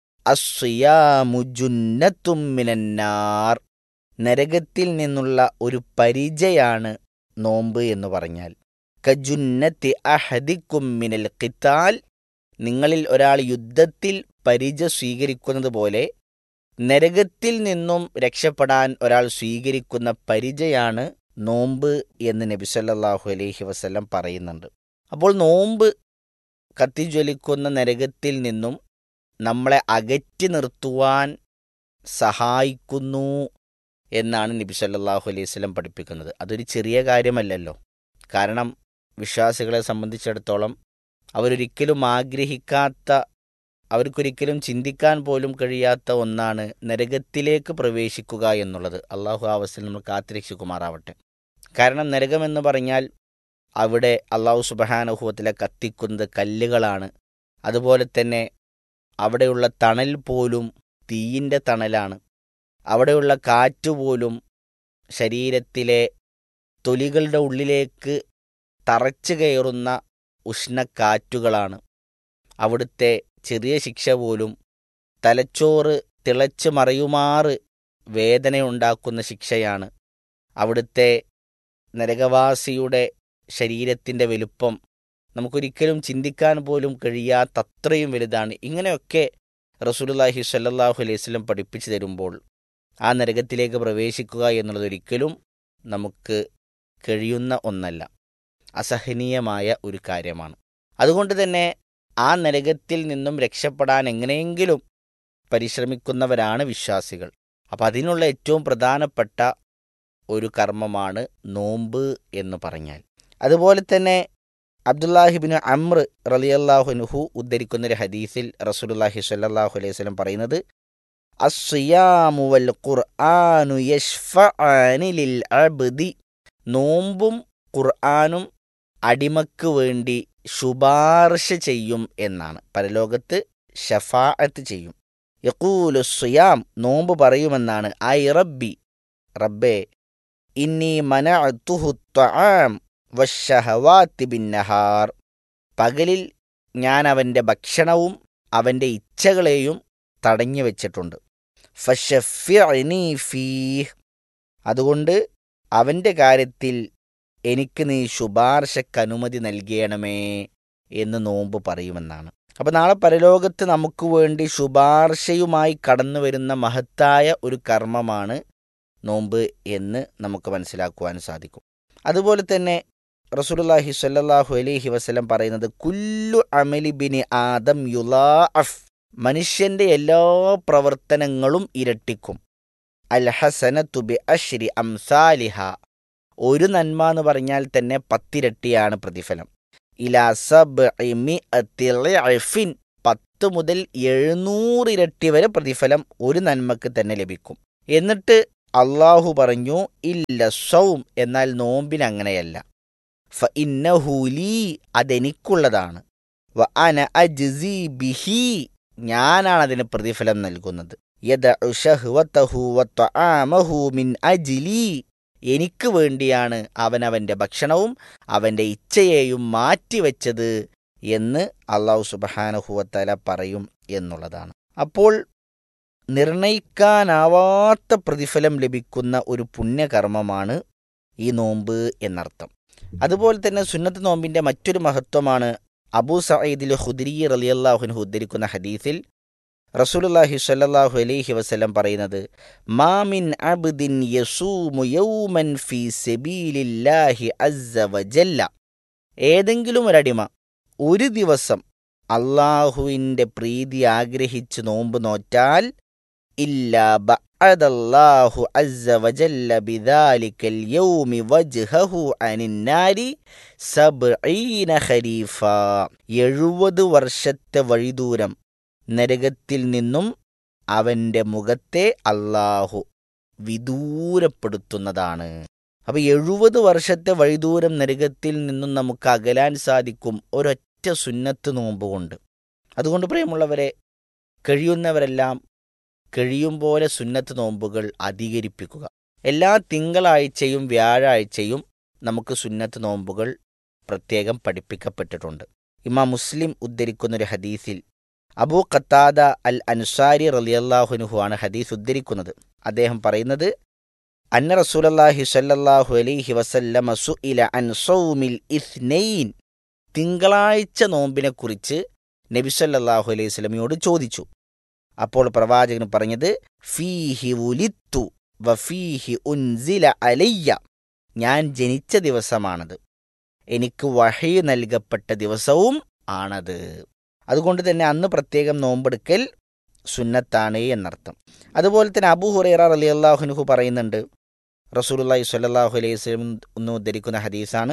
E: അസ്യാമു ജുന്നത്തും മിനന്നാർ നരകത്തിൽ നിന്നുള്ള ഒരു പരിചയാണ് നോമ്പ് എന്ന് പറഞ്ഞാൽ കജുന്നത്തി അഹദിക്കും മിനൽ ഖിത്താൽ നിങ്ങളിൽ ഒരാൾ യുദ്ധത്തിൽ പരിച സ്വീകരിക്കുന്നത് പോലെ നരകത്തിൽ നിന്നും രക്ഷപ്പെടാൻ ഒരാൾ സ്വീകരിക്കുന്ന പരിചയാണ് നോമ്പ് എന്ന് നബി സല്ലല്ലാഹു അലൈഹി വസല്ലം പറയുന്നുണ്ട് അപ്പോൾ നോമ്പ് കത്തിജ്വലിക്കുന്ന നരകത്തിൽ നിന്നും നമ്മളെ അകറ്റി നിർത്തുവാൻ സഹായിക്കുന്നു എന്നാണ് നബി സല്ലല്ലാഹു അലൈഹി വസല്ലം പഠിപ്പിക്കുന്നത് അതൊരു ചെറിയ കാര്യമല്ലല്ലോ കാരണം വിശ്വാസികളെ സംബന്ധിച്ചിടത്തോളം അവരൊരിക്കലും ആഗ്രഹിക്കാത്ത അവർക്കൊരിക്കലും ചിന്തിക്കാൻ പോലും കഴിയാത്ത ഒന്നാണ് നരകത്തിലേക്ക് പ്രവേശിക്കുക എന്നുള്ളത് അള്ളാഹു ആ അവസ്ഥയിൽ നമ്മൾ കാത്തിരക്ഷിക്കുമാറാവട്ടെ കാരണം നരകമെന്ന് പറഞ്ഞാൽ അവിടെ അള്ളാഹു സുബഹാനുഭവത്തിലെ കത്തിക്കുന്നത് കല്ലുകളാണ് അതുപോലെ തന്നെ അവിടെയുള്ള തണൽ പോലും തീയിൻ്റെ തണലാണ് അവിടെയുള്ള കാറ്റ് പോലും ശരീരത്തിലെ തൊലികളുടെ ഉള്ളിലേക്ക് തറച്ചു കയറുന്ന ഉഷ്ണക്കാറ്റുകളാണ് അവിടുത്തെ ചെറിയ ശിക്ഷ പോലും തലച്ചോറ് തിളച്ച് മറയുമാറ് വേദനയുണ്ടാക്കുന്ന ശിക്ഷയാണ് അവിടുത്തെ നരകവാസിയുടെ ശരീരത്തിൻ്റെ വലുപ്പം നമുക്കൊരിക്കലും ചിന്തിക്കാൻ പോലും കഴിയാത്തത്രയും വലുതാണ് ഇങ്ങനെയൊക്കെ റസൂലുള്ളാഹി സ്വല്ലല്ലാഹു അലൈഹി വസല്ലം പഠിപ്പിച്ചു തരുമ്പോൾ ആ നരകത്തിലേക്ക് പ്രവേശിക്കുക എന്നുള്ളത് ഒരിക്കലും നമുക്ക് കഴിയുന്ന ഒന്നല്ല അസഹനീയമായ ഒരു കാര്യമാണ് അതുകൊണ്ട് തന്നെ ആ നരകത്തിൽ നിന്നും രക്ഷപ്പെടാൻ എങ്ങനെയെങ്കിലും പരിശ്രമിക്കുന്നവരാണ് വിശ്വാസികൾ അപ്പം അതിനുള്ള ഏറ്റവും പ്രധാനപ്പെട്ട ഒരു കർമ്മമാണ് നോമ്പ് എന്ന് പറഞ്ഞാൽ അതുപോലെ തന്നെ അബ്ദുല്ലാഹിബിന് അമ്ര റലിയല്ലാഹുനുഹു ഉദ്ധരിക്കുന്ന ഒരു ഹദീസിൽ റസൂലുല്ലാഹി സ്വല്ലല്ലാഹു അലൈഹി വസല്ലം പറയുന്നത് അസ്യാമു വൽ ഖുർആനു യശ്ഫഅനി ലിൽ അബ്ദി നോമ്പും ഖുർആനും അടിമക്ക് വേണ്ടി ശുപാർശ ചെയ്യും എന്നാണ് പരലോകത്ത് ഷഫാഅത്ത് ചെയ്യും യക്കൂലു സുയാം നോമ്പ് പറയുമെന്നാണ് ഐ റബ്ബി റബ്ബേ ഇന്നി മനഅത്തുഹു ത്വആം വശഹവാത്തി ബിന്നഹാർ പകലിൽ ഞാൻ അവൻ്റെ ഭക്ഷണവും അവൻ്റെ ഇച്ഛകളെയും തടഞ്ഞു വെച്ചിട്ടുണ്ട് ഫഷഫിഅനി ഫീഹ് അതുകൊണ്ട് അവൻ്റെ കാര്യത്തിൽ എനിക്ക് നീ ശുപാർശക്ക് അനുമതി നൽകണമേ എന്ന് നോമ്പ് പറയുമെന്നാണ് അപ്പം നാളെ പരലോകത്ത് നമുക്ക് വേണ്ടി ശുപാർശയുമായി കടന്നു വരുന്ന മഹത്തായ ഒരു കർമ്മമാണ് നോമ്പ് എന്ന് നമുക്ക് മനസ്സിലാക്കുവാൻ സാധിക്കും അതുപോലെ തന്നെ റസൂലുള്ളാഹി സ്വല്ലല്ലാഹു അലൈഹി വസല്ലം പറയുന്നത് കുല്ലു അമലി ബിനി ആദം യുലാഅഫ് മനുഷ്യന്റെ എല്ലാ പ്രവർത്തനങ്ങളും ഇരട്ടിക്കും അൽ ഹസനത്തു ബി അഷ്രി അംസാലിഹ ഒരു നന്മ എന്ന് പറഞ്ഞാൽ തന്നെ പത്തിരട്ടിയാണ് പ്രതിഫലം ഇലാ സബ്ഇ മിഅത്തി ളിഅഫിൻ പത്ത് മുതൽ എഴുന്നൂറ് ഇരട്ടി വരെ പ്രതിഫലം ഒരു നന്മക്ക് തന്നെ ലഭിക്കും എന്നിട്ട് അള്ളാഹു പറഞ്ഞു ഇല്ല സൗം എന്നാൽ നോമ്പിന് അങ്ങനെയല്ല ഫ ഇന്നഹൂലി അതെനിക്കുള്ളതാണ് വ അന അജ്സി ബിഹി ഞാനാണ് അതിന് പ്രതിഫലം നൽകുന്നത് യദഉ ശഹ്വതഹു വ ത്വആമഹു മിൻ അജ്ലി എനിക്ക് വേണ്ടിയാണ് അവൻ അവൻ്റെ ഭക്ഷണവും അവൻ്റെ ഇച്ഛയെയും മാറ്റിവെച്ചത് എന്ന് അള്ളാഹു സുബഹാനഹുവത്തല പറയും എന്നുള്ളതാണ് അപ്പോൾ നിർണയിക്കാനാവാത്ത പ്രതിഫലം ലഭിക്കുന്ന ഒരു പുണ്യകർമ്മമാണ് ഈ നോമ്പ് എന്നർത്ഥം അതുപോലെ തന്നെ സുന്നത്ത് നോമ്പിൻ്റെ മറ്റൊരു മഹത്വമാണ് അബൂ സയ്യിദിൽ ഹുദരി റലിയല്ലാഹുൻ ഉദ്ധരിക്കുന്ന ഹദീസിൽ റസൂലുള്ളാഹി സ്വല്ലല്ലാഹു അലൈഹി വസല്ലം പറയുന്നത് മാമിൻ അബ്ദിൻ യസൂമു യൗമൻ ഫീ സബീലില്ലാഹി അസ്സ വജല്ല ഏതെങ്കിലും ഒരടിമ ഒരു ദിവസം അള്ളാഹുവിൻ്റെ പ്രീതി ആഗ്രഹിച്ച് നോമ്പ് നോറ്റാൽ ഇല്ലാ ബഅദല്ലാഹു അസ്സ വജല്ല ബിദാലിക്കൽ യൗമി വജ്ഹഹു അനിന്നാരി സബ്ഈന ഖരീഫ എഴുപത് വർഷത്തെ വഴിദൂരം നരകത്തിൽ നിന്നും അവൻ്റെ മുഖത്തെ അള്ളാഹു വിദൂരപ്പെടുത്തുന്നതാണ് അപ്പോൾ എഴുപത് വർഷത്തെ വഴിദൂരം നരകത്തിൽ നിന്നും നമുക്ക് അകലാൻ സാധിക്കും ഒരൊറ്റ സുന്നത്ത് നോമ്പ് കൊണ്ട് അതുകൊണ്ട് പ്രിയമുള്ളവരെ കഴിയുന്നവരെല്ലാം കഴിയും പോലെ സുന്നത്ത് നോമ്പുകൾ അധികരിപ്പിക്കുക എല്ലാ തിങ്കളാഴ്ചയും വ്യാഴാഴ്ചയും നമുക്ക് സുന്നത്ത് നോമ്പുകൾ പ്രത്യേകം പഠിപ്പിക്കപ്പെട്ടിട്ടുണ്ട് ഇമാ മുസ്ലിം ഉദ്ധരിക്കുന്നൊരു ഹദീസിൽ അബൂ ഖത്താദ അൽ അൻസാരി റലിയല്ലാഹുനുഹു ആണ് ഹദീസ് ഉദ്ധരിക്കുന്നത് അദ്ദേഹം പറയുന്നത് അന്ന റസൂലല്ലാഹി സല്ലല്ലാഹു അലൈഹി വസല്ലമ സുഇല അൻ സൗമിൽ ഇസ്നൈൻ തിങ്കളാഴ്ച നോമ്പിനെക്കുറിച്ച് നബി സല്ലല്ലാഹു അലൈഹി വസല്ലമയോട് ചോദിച്ചു അപ്പോൾ പ്രവാചകൻ പറഞ്ഞത് ഫീഹി ഉലിത്തു വഫീഹി ഉൻസില അലയ്യ ഞാൻ ജനിച്ച ദിവസമാണത് എനിക്ക് വഹി നൽകപ്പെട്ട ദിവസവും ആണത് അതുകൊണ്ട് തന്നെ അന്ന് പ്രത്യേകം നോമ്പെടുക്കൽ സുന്നത്താണ് എന്നർത്ഥം അതുപോലെ തന്നെ അബു ഹുറൈറ അലി അള്ളാഹുനുഹു പറയുന്നുണ്ട് റസൂലുള്ളാഹി സ്വല്ലല്ലാഹു അലൈഹി വസല്ലം ഒന്ന് ഉദ്ധരിക്കുന്ന ഹദീസാണ്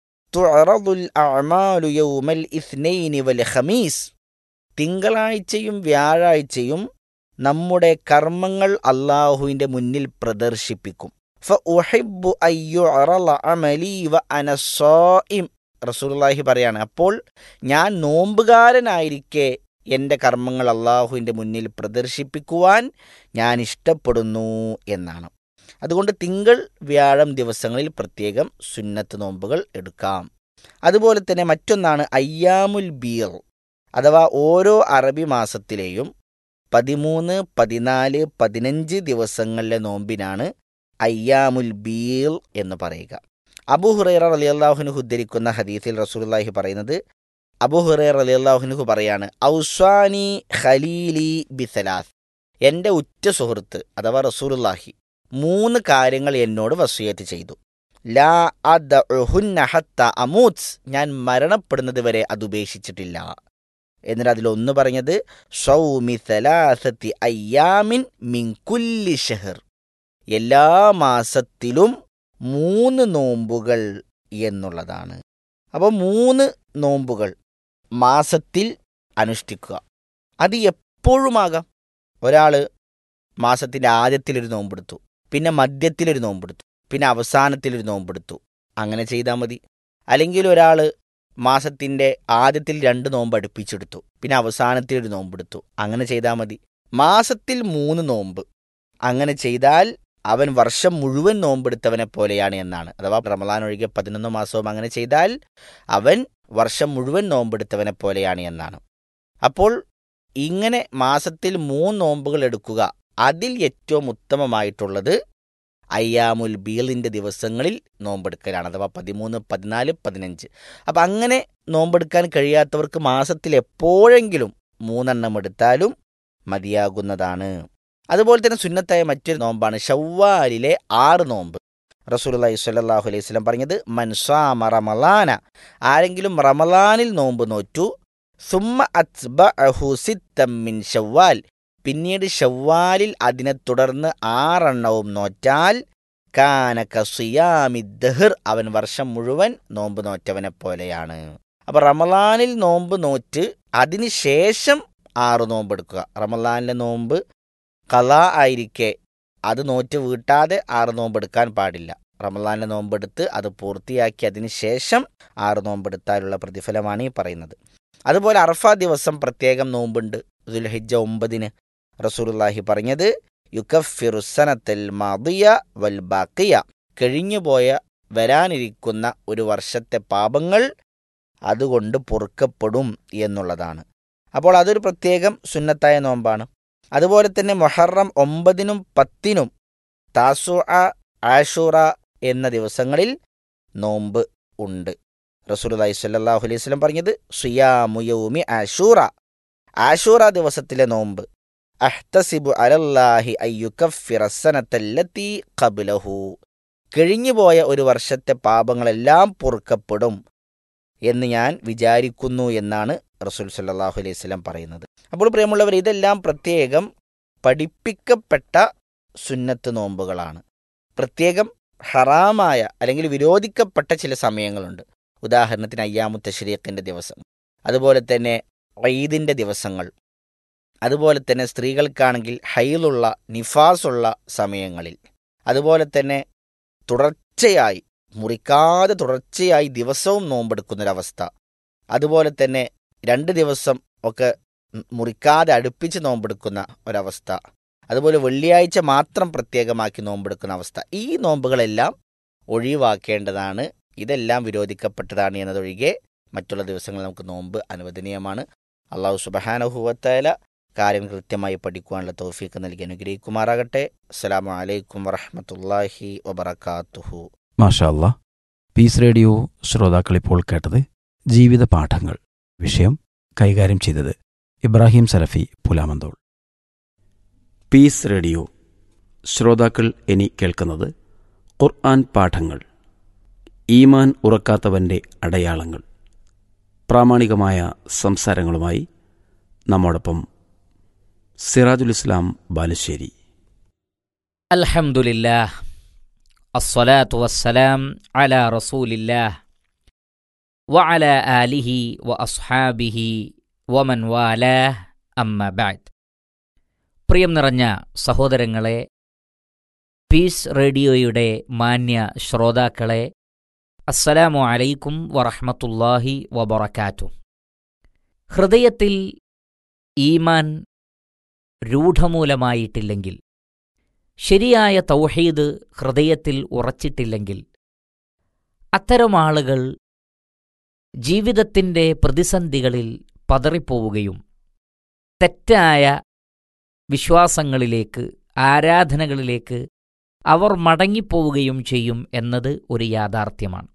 E: തുഅറദുൽ അഅമാലു യൗമൽ ഇസ്നൈനി വൽ ഖമീസ് തിങ്കളാഴ്ചയും വ്യാഴാഴ്ചയും നമ്മുടെ കർമ്മങ്ങൾ അള്ളാഹുവിൻ്റെ മുന്നിൽ പ്രദർശിപ്പിക്കും ഫഉഹിബ്ബു അയ്യുഅറള അമലി വ അന സ്വാഇം റസൂലുള്ളാഹി പറയാണ് അപ്പോൾ ഞാൻ നോമ്പുകാരനായിരിക്കെ എൻ്റെ കർമ്മങ്ങൾ അള്ളാഹുവിൻ്റെ മുന്നിൽ പ്രദർശിപ്പിക്കുവാൻ ഞാൻ ഇഷ്ടപ്പെടുന്നു എന്നാണ് അതുകൊണ്ട് തിങ്കൾ വ്യാഴം ദിവസങ്ങളിൽ പ്രത്യേകം സുന്നത്ത് നോമ്പുകൾ എടുക്കാം അതുപോലെ തന്നെ മറ്റൊന്നാണ് അയ്യാമുൽ ബീർ അഥവാ ഓരോ അറബി മാസത്തിലെയും പതിമൂന്ന് പതിനാല് പതിനഞ്ച് ദിവസങ്ങളിലെ നോമ്പിനാണ് അയ്യാമുൽ ബീർ എന്ന് പറയുക അബു ഹുറൈറ റലിയല്ലാഹുനുഹു ഉദ്ധരിക്കുന്ന ഹദീസിൽ റസൂലുള്ളാഹി പറയുന്നത് അബു ഹുറൈറ റലിയല്ലാഹുനുഹു പറയാണ് ഔസ്വാനി ഖലീലി ബിസലാസ് എൻ്റെ ഉറ്റ സുഹൃത്ത് അഥവാ റസൂലുള്ളാഹി മൂന്ന് കാര്യങ്ങൾ എന്നോട് വസൂയത്ത് ചെയ്തു ലാ അദ്ഉഹുന്ന ഹത്ത അമൂത്സ് ഞാൻ മരണപ്പെടുന്നത് വരെ അത് ഉപേക്ഷിച്ചിട്ടില്ല എന്നിട്ട് അതിലൊന്ന് പറഞ്ഞത് സൗമി സലാസത്തി അയ്യാമിൻ മിൻ കുല്ലി ഷഹർ എല്ലാ മാസത്തിലും മൂന്ന് നോമ്പുകൾ എന്നുള്ളതാണ് അപ്പോൾ മൂന്ന് നോമ്പുകൾ മാസത്തിൽ അനുഷ്ഠിക്കുക അത് എപ്പോഴുമാകാം ഒരാൾ മാസത്തിൻ്റെ ആദ്യത്തിലൊരു നോമ്പെടുത്തു പിന്നെ മധ്യത്തിലൊരു നോമ്പെടുത്തു പിന്നെ അവസാനത്തിലൊരു നോമ്പെടുത്തു അങ്ങനെ ചെയ്താൽ മതി അല്ലെങ്കിൽ ഒരാൾ മാസത്തിൻ്റെ ആദ്യത്തിൽ രണ്ട് നോമ്പ് അടുപ്പിച്ചെടുത്തു പിന്നെ അവസാനത്തിൽ ഒരു നോമ്പെടുത്തു അങ്ങനെ ചെയ്താൽ മതി മാസത്തിൽ മൂന്ന് നോമ്പ് അങ്ങനെ ചെയ്താൽ അവൻ വർഷം മുഴുവൻ നോമ്പെടുത്തവനെ പോലെയാണ് എന്നാണ് അഥവാ റമദാൻ ഒഴികെ പതിനൊന്ന് മാസവും അങ്ങനെ ചെയ്താൽ അവൻ വർഷം മുഴുവൻ നോമ്പെടുത്തവനെ പോലെയാണ് എന്നാണ് അപ്പോൾ ഇങ്ങനെ മാസത്തിൽ മൂന്ന് നോമ്പുകൾ എടുക്കുക അതിൽ ഏറ്റവും ഉത്തമമായിട്ടുള്ളത് അയ്യാമുൽ ബീലിൻ്റെ ദിവസങ്ങളിൽ നോമ്പെടുക്കലാണ് അഥവാ പതിമൂന്ന് പതിനാല് പതിനഞ്ച് അപ്പം അങ്ങനെ നോമ്പെടുക്കാൻ കഴിയാത്തവർക്ക് മാസത്തിൽ എപ്പോഴെങ്കിലും മൂന്നെണ്ണം എടുത്താലും മതിയാകുന്നതാണ് അതുപോലെ തന്നെ സുന്നത്തായ മറ്റൊരു നോമ്പാണ് ഷവ്വാലിലെ ആറ് നോമ്പ് റസൂലി സ്വല്ലല്ലാഹു അലൈഹി സ്വലം പറഞ്ഞത് മൻസാമ റമലാന ആരെങ്കിലും റമലാനിൽ നോമ്പ് നോറ്റു സുമ്മ അത്ബഅഹു സിത്തം മിൻ ഷവ്വാൽ പിന്നീട് ഷവ്വാലിൽ അതിനെ തുടർന്ന് ആറെണ്ണവും നോറ്റാൽ കാന കസിയാമി ദഹിർ അവൻ വർഷം മുഴുവൻ നോമ്പ് നോറ്റവനെ പോലെയാണ് അപ്പൊ റമലാനിൽ നോമ്പ് നോറ്റ് അതിന് ശേഷം ആറ് നോമ്പ് എടുക്കുക റമലാനിലെ നോമ്പ് കല ആയിരിക്കെ അത് നോറ്റ് വീട്ടാതെ ആറ് നോമ്പ് എടുക്കാൻ പാടില്ല റമലാനിലെ നോമ്പെടുത്ത് അത് പൂർത്തിയാക്കി അതിന് ശേഷം ആറ് നോമ്പെടുത്താലുള്ള പ്രതിഫലമാണ് ഈ പറയുന്നത് അതുപോലെ അറഫ ദിവസം പ്രത്യേകം നോമ്പുണ്ട് ദുൽഹിജ ഒമ്പതിന് റസൂലുള്ളാഹി പറഞ്ഞത് യുക്കഫിറുസനത്തൽ മാദിയ വൽ ബാക്കിയ കഴിഞ്ഞുപോയ വരാനിരിക്കുന്ന ഒരു വർഷത്തെ പാപങ്ങൾ അതുകൊണ്ട് പൊറുക്കപ്പെടും എന്നുള്ളതാണ് അപ്പോൾ അതൊരു പ്രത്യേകം സുന്നത്തായ നോമ്പാണ് അതുപോലെ തന്നെ മൊഹറം ഒമ്പതിനും പത്തിനും താസു ആഷൂറ എന്ന ദിവസങ്ങളിൽ നോമ്പ് ഉണ്ട് റസൂലുള്ളാഹി സ്വല്ലല്ലാഹു അലൈഹി വസല്ലം പറഞ്ഞത് സുയാമു യൗമി ആഷൂറ ആഷൂറ ദിവസത്തിലെ നോമ്പ് അഹ്തസിബു അലല്ലാഹി അയ്യുകഫിറ സനത്തല്ലത്തി ഖബ്ലഹു കഴിഞ്ഞുപോയ ഒരു വർഷത്തെ പാപങ്ങളെല്ലാം പൊറുക്കപ്പെടും എന്ന് ഞാൻ വിചാരിക്കുന്നു എന്നാണ് റസൂൽ സല്ലല്ലാഹു അലൈഹി വസല്ലം പറയുന്നത് അപ്പോൾ പ്രിയമുള്ളവർ ഇതെല്ലാം പ്രത്യേകം പഠിപ്പിക്കപ്പെട്ട സുന്നത്ത് നോമ്പുകളാണ് പ്രത്യേകം ഹറാമായ അല്ലെങ്കിൽ വിരോധിക്കപ്പെട്ട ചില സമയങ്ങളുണ്ട് ഉദാഹരണത്തിന് അയ്യാമു തശ്രീഖിൻ്റെ ദിവസം അതുപോലെ തന്നെ ഈദിൻ്റെ ദിവസങ്ങൾ അതുപോലെ തന്നെ സ്ത്രീകൾക്കാണെങ്കിൽ ഹൈലുള്ള നിഫാസുള്ള സമയങ്ങളിൽ അതുപോലെ തന്നെ തുടർച്ചയായി മുറിക്കാതെ തുടർച്ചയായി ദിവസവും നോമ്പെടുക്കുന്നൊരവസ്ഥ അതുപോലെ തന്നെ രണ്ട് ദിവസം ഒക്കെ മുറിക്കാതെ അടുപ്പിച്ച് നോമ്പെടുക്കുന്ന ഒരവസ്ഥ അതുപോലെ വെള്ളിയാഴ്ച മാത്രം പ്രത്യേകമാക്കി നോമ്പെടുക്കുന്ന അവസ്ഥ ഈ നോമ്പുകളെല്ലാം ഒഴിവാക്കേണ്ടതാണ് ഇതെല്ലാം വിരോധിക്കപ്പെട്ടതാണ് എന്നതൊഴികെ മറ്റുള്ള ദിവസങ്ങളിൽ നമുക്ക് നോമ്പ് അനുവദനീയമാണ് അള്ളാഹു സുബഹാനഹുവത്തേല കാര്യം കൃത്യമായി പഠിക്കുവാനുള്ള തൗഫീക്ക് നൽകി അനുഗ്രഹിക്കുമാറാകട്ടെ അസ്സലാമു അലൈക്കും വറഹമത്തല്ലാഹി വബർക്കാത്തുഹു
C: മാഷാ അല്ലാ പീസ് റേഡിയോ ശ്രോതാക്കൾ ഇപ്പോൾ കേട്ടത് ജീവിത പാഠങ്ങൾ വിഷയം കൈകാര്യം ചെയ്തത് ഇബ്രാഹിം സലഫി പുലാമന്തോൾ പീസ് റേഡിയോ ശ്രോതാക്കൾ ഇനി കേൾക്കുന്നത് ഖുർആൻ പാഠങ്ങൾ ഈമാൻ ഉറക്കാത്തവൻ്റെ അടയാളങ്ങൾ പ്രാമാണികമായ സംസാരങ്ങളുമായി നമ്മോടൊപ്പം സിറാജുൽ ഇസ്ലാം ബാലുശ്ശേരി
F: الحمد لله الصلاة والسلام على رسول الله وعلى آله وأصحابه ومن والاه أما بعد പ്രിയം നിറഞ്ഞ സഹോദരങ്ങളെ പീസ് റേഡിയോയുടെ മാന്യ ശ്രോതാക്കളെ അസ്സലാമു അലൈക്കും വറഹ്മത്തുള്ളാഹി വബറകാതുഹു ഹൃദയത്തിൽ ഈമാൻ രൂഢമൂലമായിട്ടില്ലെങ്കിൽ ശരിയായ തൗഹീദ് ഹൃദയത്തിൽ ഉറച്ചിട്ടില്ലെങ്കിൽ അത്തരം ആളുകൾ ജീവിതത്തിൻ്റെ പ്രതിസന്ധികളിൽ പതറിപ്പോവുകയും തെറ്റായ വിശ്വാസങ്ങളിലേക്ക് ആരാധനകളിലേക്ക് അവർ മടങ്ങിപ്പോവുകയും ചെയ്യും എന്നത് ഒരു യാഥാർത്ഥ്യമാണ്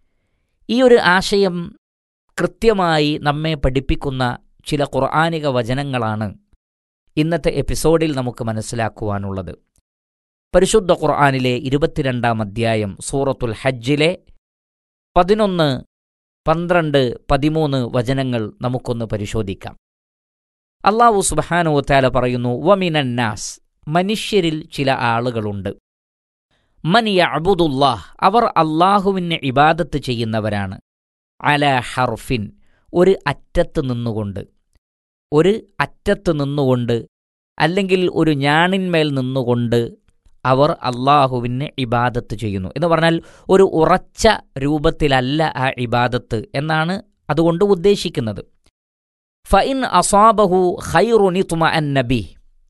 F: ഈ ഒരു ആശയം കൃത്യമായി നമ്മെ പഠിപ്പിക്കുന്ന ചില ഖുർആാനിക വചനങ്ങളാണ് ഇന്നത്തെ എപ്പിസോഡിൽ നമുക്ക് മനസ്സിലാക്കുവാനുള്ളത് പരിശുദ്ധ ഖുർആാനിലെ ഇരുപത്തിരണ്ടാം അധ്യായം സൂറത്തുൽ ഹജ്ജിലെ പതിനൊന്ന് പന്ത്രണ്ട് പതിമൂന്ന് വചനങ്ങൾ നമുക്കൊന്ന് പരിശോധിക്കാം അള്ളാഹു സുബാനോ താല പറയുന്നു വമിനന്നാസ് മനുഷ്യരിൽ ചില ആളുകളുണ്ട് മനിയ അബുദുല്ലാഹ് അവർ അള്ളാഹുവിനെ ഇബാദത്ത് ചെയ്യുന്നവരാണ് അല ഹർഫിൻ ഒരു അറ്റത്ത് നിന്നുകൊണ്ട് ഒരു അറ്റത്ത് നിന്നുകൊണ്ട് അല്ലെങ്കിൽ ഒരു ഞാണിന്മേൽ നിന്നുകൊണ്ട് അവർ അള്ളാഹുവിന് ഇബാദത്ത് ചെയ്യുന്നു എന്ന് പറഞ്ഞാൽ ഒരു ഉറച്ച രൂപത്തിലല്ല ആ ഇബാദത്ത് എന്നാണ് അതുകൊണ്ട് ഉദ്ദേശിക്കുന്നത് ഫൈൻ അസാബഹു ഖൈറുനിത്തുമ അൻ നബി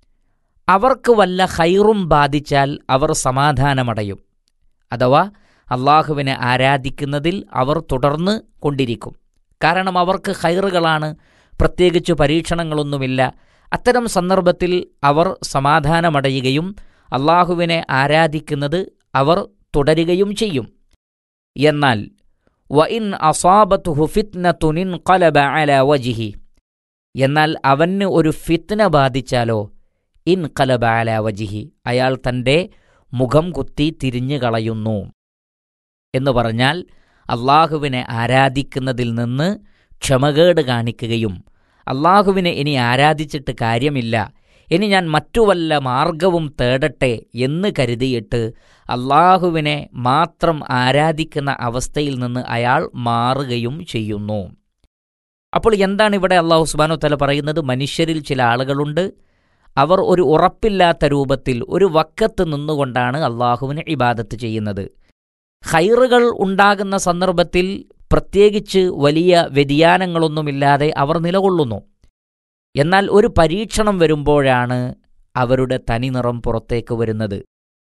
F: അവർക്ക് വല്ല ഖൈറും ബാധിച്ചാൽ അവർ സമാധാനമടയും അഥവാ അള്ളാഹുവിനെ ആരാധിക്കുന്നതിൽ അവർ തുടർന്ന് കൊണ്ടിരിക്കും കാരണം അവർക്ക് ഖൈറുകളാണ് പ്രത്യേകിച്ച് പരീക്ഷണങ്ങളൊന്നുമില്ല അത്തരം സന്ദർഭത്തിൽ അവർ സമാധാനമടയുകയും അള്ളാഹുവിനെ ആരാധിക്കുന്നത് അവർ തുടരുകയും ചെയ്യും എന്നാൽ വഇൻ അസാബത്ത് ഹുഫിത്ന തുനിൻ കലബ അല വജിഹി എന്നാൽ അവന് ഒരു ഫിത്ന ബാധിച്ചാലോ ഇൻ കലബ അല വജിഹി അയാൾ തൻ്റെ മുഖം കുത്തി തിരിഞ്ഞു കളയുന്നു എന്ന് പറഞ്ഞാൽ അള്ളാഹുവിനെ ആരാധിക്കുന്നതിൽ നിന്ന് ക്ഷമകേട് കാണിക്കുകയും അള്ളാഹുവിനെ ഇനി ആരാധിച്ചിട്ട് കാര്യമില്ല ഇനി ഞാൻ മറ്റു വല്ല മാർഗവും തേടട്ടെ എന്ന് കരുതിയിട്ട് അള്ളാഹുവിനെ മാത്രം ആരാധിക്കുന്ന അവസ്ഥയിൽ നിന്ന് അയാൾ മാറുകയും ചെയ്യുന്നു അപ്പോൾ എന്താണ് ഇവിടെ അള്ളാഹു സുബാനു തല പറയുന്നത് മനുഷ്യരിൽ ചില ആളുകളുണ്ട് അവർ ഒരു ഉറപ്പില്ലാത്ത രൂപത്തിൽ ഒരു വക്കത്ത് നിന്നുകൊണ്ടാണ് അള്ളാഹുവിന് ഇബാദത്ത് ചെയ്യുന്നത് ഹൈറുകൾ ഉണ്ടാകുന്ന സന്ദർഭത്തിൽ പ്രത്യേകിച്ച് വലിയ വ്യതിയാനങ്ങളൊന്നുമില്ലാതെ അവർ നിലകൊള്ളുന്നു എന്നാൽ ഒരു പരീക്ഷണം വരുമ്പോഴാണ് അവരുടെ തനിനിറം പുറത്തേക്ക് വരുന്നത്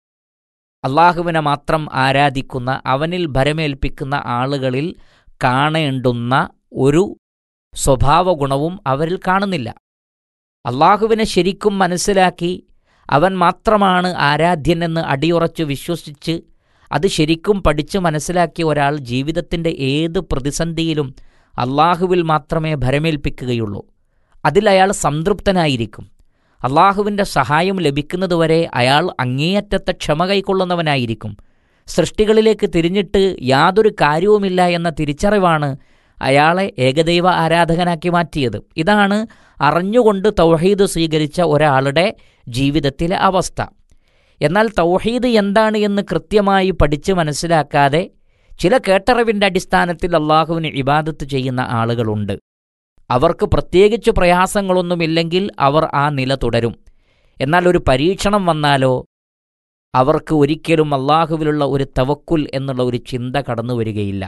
F: അള്ളാഹുവിനെ മാത്രം ആരാധിക്കുന്ന അവനിൽ ഭരമേൽപ്പിക്കുന്ന ആളുകളിൽ കാണേണ്ടുന്ന ഒരു സ്വഭാവഗുണവും അവരിൽ കാണുന്നില്ല അള്ളാഹുവിനെ ശരിക്കും മനസ്സിലാക്കി അവൻ മാത്രമാണ് ആരാധ്യനെന്ന് അടിയുറച്ച് വിശ്വസിച്ച് അത് ശരിക്കും പഠിച്ച് മനസ്സിലാക്കിയ ഒരാൾ ജീവിതത്തിൻ്റെ ഏത് പ്രതിസന്ധിയിലും അള്ളാഹുവിൽ മാത്രമേ ഭരമേൽപ്പിക്കുകയുള്ളൂ അതിൽ അയാൾ സംതൃപ്തനായിരിക്കും അള്ളാഹുവിൻ്റെ സഹായം ലഭിക്കുന്നതുവരെ അയാൾ അങ്ങേയറ്റത്തെ ക്ഷമ കൈക്കൊള്ളുന്നവനായിരിക്കും സൃഷ്ടികളിലേക്ക് തിരിഞ്ഞിട്ട് യാതൊരു കാര്യവുമില്ല എന്ന തിരിച്ചറിവാണ് അയാളെ ഏകദൈവ ആരാധകനാക്കി മാറ്റിയത് ഇതാണ് അറിഞ്ഞുകൊണ്ട് തൗഹീദ് സ്വീകരിച്ച ഒരാളുടെ ജീവിതത്തിലെ അവസ്ഥ എന്നാൽ തൗഹീദ് എന്താണ് എന്ന് കൃത്യമായി പഠിച്ച് മനസ്സിലാക്കാതെ ചില കേട്ടറിവിൻ്റെ അടിസ്ഥാനത്തിൽ അള്ളാഹുവിന് ഇബാദത്ത് ചെയ്യുന്ന ആളുകളുണ്ട് അവർക്ക് പ്രത്യേകിച്ച് പ്രയാസങ്ങളൊന്നുമില്ലെങ്കിൽ അവർ ആ നില തുടരും എന്നാൽ ഒരു പരീക്ഷണം വന്നാലോ അവർക്ക് ഒരിക്കലും അള്ളാഹുവിലുള്ള ഒരു തവക്കുൽ എന്നുള്ള ഒരു ചിന്ത കടന്നു വരികയില്ല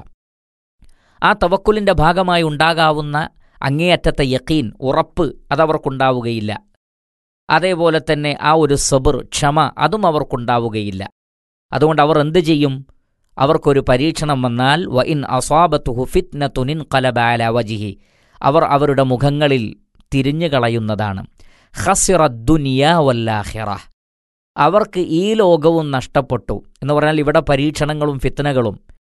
F: ആ തവക്കുലിൻ്റെ ഭാഗമായി ഉണ്ടാകാവുന്ന അങ്ങേയറ്റത്തെ യക്കീൻ ഉറപ്പ് അതവർക്കുണ്ടാവുകയില്ല അതേപോലെ തന്നെ ആ ഒരു സബർ ക്ഷമ അതും അവർക്കുണ്ടാവുകയില്ല അതുകൊണ്ട് അവർ എന്തു ചെയ്യും അവർക്കൊരു പരീക്ഷണം വന്നാൽ വ ഇൻ അസ്വാബത്തുഹു ഫിത്നത്തുനിൻ കലബാല വജിഹി അവർ അവരുടെ മുഖങ്ങളിൽ തിരിഞ്ഞു കളയുന്നതാണ് ഹസിറദ്ദുനിയ വല്ലാഹിറ അവർക്ക് ഈ ലോകവും നഷ്ടപ്പെട്ടു എന്ന് പറഞ്ഞാൽ ഇവിടെ പരീക്ഷണങ്ങളും ഫിത്തനകളും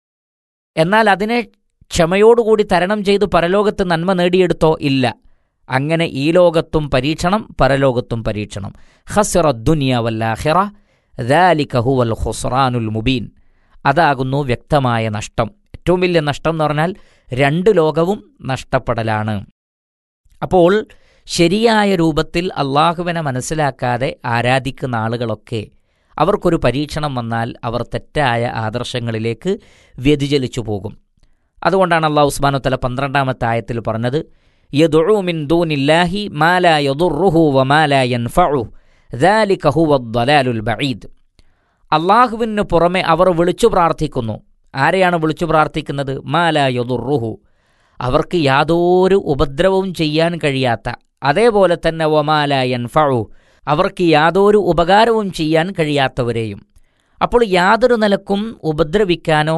F: എന്നാൽ അതിനെ ക്ഷമയോടുകൂടി തരണം ചെയ്ത് പരലോകത്ത് നന്മ നേടിയെടുത്തോ ഇല്ല അങ്ങനെ ഈ ലോകത്തും പരീക്ഷണം പരലോകത്തും പരീക്ഷണം ഹസിറദ്ദുനിയ വല്ലാഹിറ ദാലിക ഹുവൽ ഖുസ്റാനുൽ മുബീൻ അതാകുന്നു വ്യക്തമായ നഷ്ടം ഏറ്റവും വലിയ നഷ്ടം എന്ന് പറഞ്ഞാൽ രണ്ട് ലോകവും നഷ്ടപ്പെടലാണ് അപ്പോൾ ശരിയായ രൂപത്തിൽ അള്ളാഹുവിനെ മനസ്സിലാക്കാതെ ആരാധിക്കുന്ന ആളുകളൊക്കെ അവർക്കൊരു പരീക്ഷണം വന്നാൽ അവർ തെറ്റായ ആദർശങ്ങളിലേക്ക് വ്യതിചലിച്ചു പോകും അതുകൊണ്ടാണ് അള്ളാഹു ഉസ്മാനു തല പന്ത്രണ്ടാമത്തെ ആയത്തിൽ പറഞ്ഞത് യദുഉ മിൻ ദൂനില്ലാഹി മാല യദുറുഹു വമാല യൻഫഉ ദാലിക ഹുവ ദ്ദലാലുൽ ബഈദ് അള്ളാഹുവിന് പുറമെ അവർ വിളിച്ചു പ്രാർത്ഥിക്കുന്നു ആരെയാണ് വിളിച്ചു പ്രാർത്ഥിക്കുന്നത് മാല യദുറുഹു അവർക്ക് യാതൊരു ഉപദ്രവവും ചെയ്യാൻ കഴിയാത്ത അതേപോലെ തന്നെ വമാല യൻഫഉ അവർക്ക് യാതൊരു ഉപകാരവും ചെയ്യാൻ കഴിയാത്തവരെയും അപ്പോൾ യാതൊരു നിലക്കും ഉപദ്രവിക്കാനോ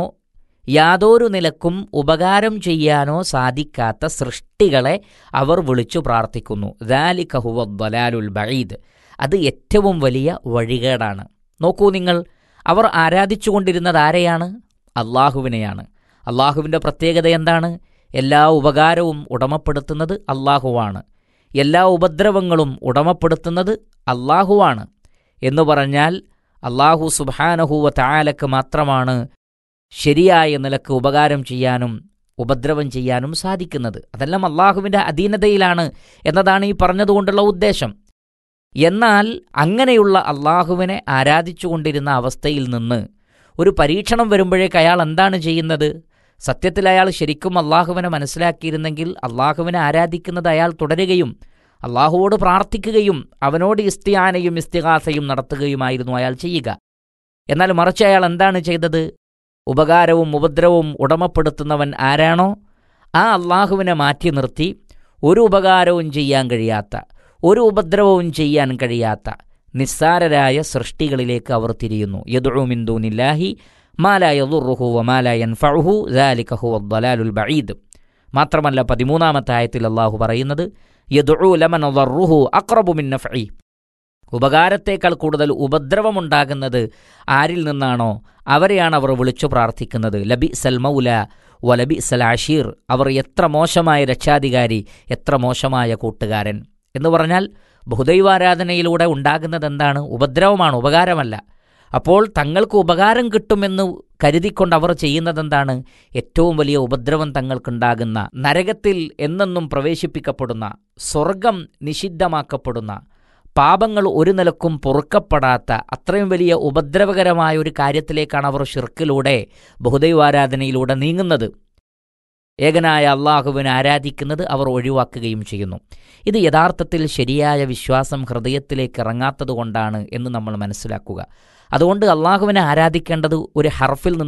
F: യാതൊരു നിലക്കും ഉപകാരം ചെയ്യാനോ സാധിക്കാത്ത സൃഷ്ടികളെ അവർ വിളിച്ചു പ്രാർത്ഥിക്കുന്നു ദാലിക്കഹുവ ദലാലുൽ ബഈദ് അത് ഏറ്റവും വലിയ വഴികേടാണ് നോക്കൂ നിങ്ങൾ അവർ ആരാധിച്ചുകൊണ്ടിരുന്നത് ആരെയാണ് അള്ളാഹുവിനെയാണ് അള്ളാഹുവിൻ്റെ പ്രത്യേകത എന്താണ് എല്ലാ ഉപകാരവും ഉടമപ്പെടുത്തുന്നത് അള്ളാഹുവാണ് എല്ലാ ഉപദ്രവങ്ങളും ഉടമപ്പെടുത്തുന്നത് അള്ളാഹുവാണ് എന്നു പറഞ്ഞാൽ അള്ളാഹു സുബാനഹുവ തായാലക്ക് മാത്രമാണ് ശരിയായ നിലക്ക് ഉപകാരം ചെയ്യാനും ഉപദ്രവം ചെയ്യാനും സാധിക്കുന്നത് അതെല്ലാം അള്ളാഹുവിൻ്റെ അധീനതയിലാണ് എന്നതാണ് ഈ പറഞ്ഞതുകൊണ്ടുള്ള ഉദ്ദേശം എന്നാൽ അങ്ങനെയുള്ള അള്ളാഹുവിനെ ആരാധിച്ചുകൊണ്ടിരുന്ന അവസ്ഥയിൽ നിന്ന് ഒരു പരീക്ഷണം വരുമ്പോഴേക്ക് അയാൾ എന്താണ് ചെയ്യുന്നത് സത്യത്തിൽ അയാൾ ശരിക്കും അള്ളാഹുവിനെ മനസ്സിലാക്കിയിരുന്നെങ്കിൽ അള്ളാഹുവിനെ ആരാധിക്കുന്നത് അയാൾ തുടരുകയും അള്ളാഹുവോട് പ്രാർത്ഥിക്കുകയും അവനോട് ഇസ്തിയാനയും ഇസ്തിഹാസയും നടത്തുകയുമായിരുന്നു അയാൾ ചെയ്യുക എന്നാൽ മറിച്ച് അയാൾ എന്താണ് ചെയ്തത് ഉപകാരവും ഉപദ്രവവും ഉടമപ്പെടുത്തുന്നവൻ ആരാണോ ആ അള്ളാഹുവിനെ മാറ്റി നിർത്തി ഒരു ഉപകാരവും ചെയ്യാൻ കഴിയാത്ത ഒരു ഉപദ്രവവും ചെയ്യാൻ കഴിയാത്ത നിസ്സാരരായ സൃഷ്ടികളിലേക്ക് അവർ തിരിയുന്നു യദുമിന്ദൂനില്ലാഹി മാല യദുറുഹു വമാല യൻഫഉഹു ദാലിക ഹുവ ദലാലുൽ ബഈദ് മാത്രമല്ല പതിമൂന്നാമത്തെ ആയത്തിൽ അള്ളാഹു പറയുന്നത് യദുഉ ലമൻ ളറുഹു അഖ്റബു മിൻ നഫഇ ഉപകാരത്തേക്കാൾ കൂടുതൽ ഉപദ്രവമുണ്ടാകുന്നത് ആരിൽ നിന്നാണോ അവരെയാണ് അവർ വിളിച്ചു പ്രാർത്ഥിക്കുന്നത് ലബി സൽ മൗല വലബി സൽ ആഷീർ അവർ എത്ര മോശമായ രക്ഷാധികാരി എത്ര മോശമായ കൂട്ടുകാരൻ എന്ന് പറഞ്ഞാൽ ബഹുദൈവാരാധനയിലൂടെ ഉണ്ടാകുന്നത് എന്താണ് ഉപദ്രവമാണ് ഉപകാരമല്ല അപ്പോൾ തങ്ങൾക്ക് ഉപകാരം കിട്ടുമെന്ന് കരുതിക്കൊണ്ട് അവർ ചെയ്യുന്നതെന്താണ് ഏറ്റവും വലിയ ഉപദ്രവം തങ്ങൾക്കുണ്ടാകുന്ന നരകത്തിൽ എന്നെന്നും പ്രവേശിപ്പിക്കപ്പെടുന്ന സ്വർഗം നിഷിദ്ധമാക്കപ്പെടുന്ന പാപങ്ങൾ ഒരു നിലക്കും പൊറുക്കപ്പെടാത്ത അത്രയും വലിയ ഉപദ്രവകരമായ ഒരു കാര്യത്തിലേക്കാണ് അവർ ഷിർക്കിലൂടെ ബഹുദൈവാരാധനയിലൂടെ നീങ്ങുന്നത് ഏകനായ അള്ളാഹുവിനെ ആരാധിക്കുന്നത് അവർ ഒഴിവാക്കുകയും ചെയ്യുന്നു ഇത് യഥാർത്ഥത്തിൽ ശരിയായ വിശ്വാസം ഹൃദയത്തിലേക്ക് ഇറങ്ങാത്തതുകൊണ്ടാണ് എന്ന് നമ്മൾ മനസ്സിലാക്കുക അതുകൊണ്ട് അള്ളാഹുവിനെ ആരാധിക്കേണ്ടത് ഒരു ഹർഫിൽ നിന്ന്